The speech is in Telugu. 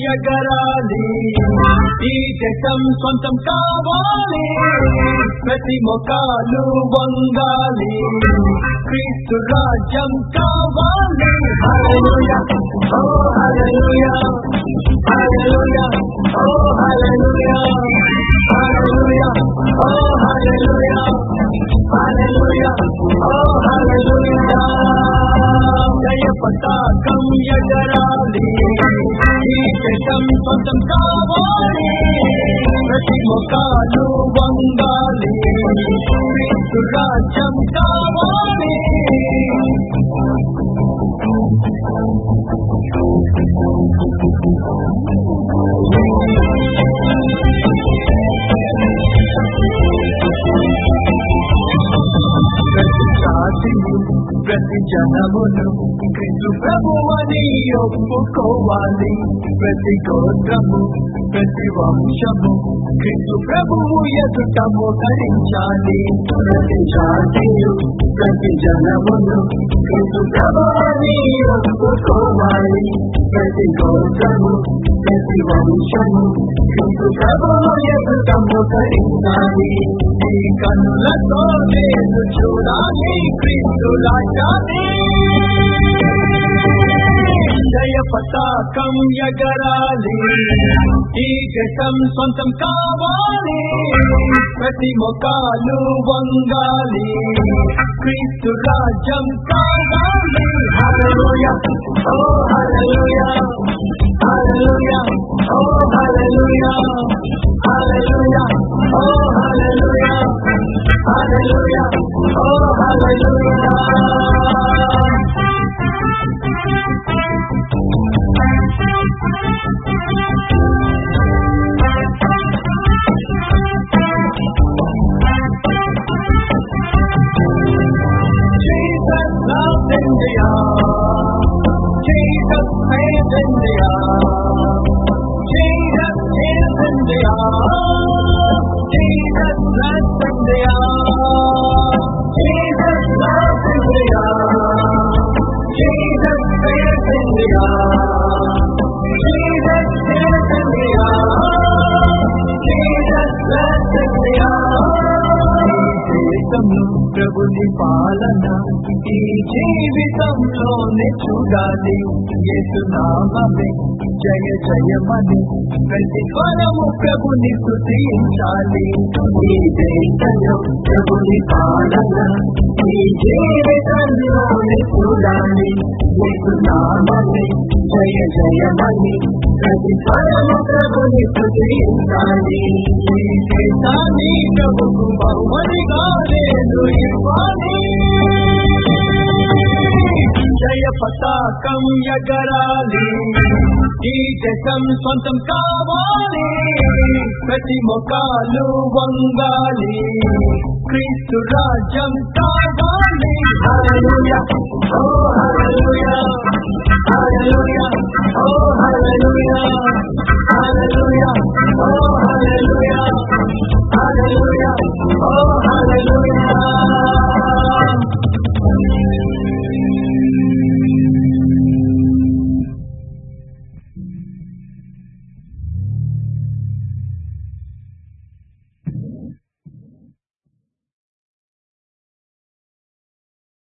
ఎగరాలి ఈ దేశం సొంతం కావాలి ప్రతి మొకాలు వంగాలి క్రీస్తు రాజ్యం కావాలి హల్లెలూయా ఓ హల్లెలూయా హల్లెలూయా ఓ హల్లెలూయా హల్లెలూయా ఓ హల్లెలూయా హల్లెలూయా ఓ హల్లెలూయా జయ పతాకం ఎగరాలి ఈ దేశం సొంతం కావాలి ప్రతి ముఖాలు వంగాలి క్రీస్తు రాజ్యం కావాలి ప్రతి జాతియు ప్రతి జనమును క్రీస్తు ప్రభువని ఒప్పుకోవాలి ప్రతి గోత్రము ప్రతి వంశము క్రీస్తు ప్రభువు ఎదుట మోకరించాలి ప్రతి జాతియు ప్రతి జనమును క్రీస్తు ప్రభువని ఒప్పుకోవాలి ప్రతి గోత్రము ప్రతి వంశము క్రీస్తు ప్రభువు ఎదుట మోకరించాలి ఈ కన్నులతో నేను చూడాలి క్రీస్తు రాజ్యాన్ని జయ పతాకం ఎగరాలి ఈ దేశం సొంతం కావాలి ప్రతి మొకాలు వంగాలి క్రీస్తు రాజ్యం కావాలి హల్లెలూయా ఓ హల్లెలూయా హల్లెలూయా ఓ హల్లెలూయా హల్లెలూయా ఓ హల్లెలూయా హల్లెలూయా ఓ హల్లెలూయా Jesus loves India. Jesus saves India. Jesus is India. Jesus loves India. Jesus loves India. Jesus saves India. Jesus is India. Jesus loves India. దేశంలో ప్రభుని పాలన ఈ జీవితంలోనే చూడాలి యేసునామమే జయ జయమని ప్రతి స్వరము ప్రభుని స్తుతించాలి ఈ దేశంలో ప్రభుని పాలన ఈ జీవితంలోనే చూడాలి యేసునామమే జయ జయమని ప్రతి స్వరము ప్రభుని స్తుతించాలి ఈ దేశాన్ని ప్రభుకు బహుమతిగా నేను ఇవ్వాలి జయ పతాకం ఎగరాలి ఈ దేశం సొంతం కావాలి ప్రతి మొకాలు వంగాలి క్రీస్తు రాజ్యం కావాలి హల్లెలూయా ఓ హల్లెలూయా హల్లెలూయా ఓ హల్లెలూయా హల్లెలూయా ఓ హల్లెలూయా హల్లెలూయా ఓ హల్లెలూయా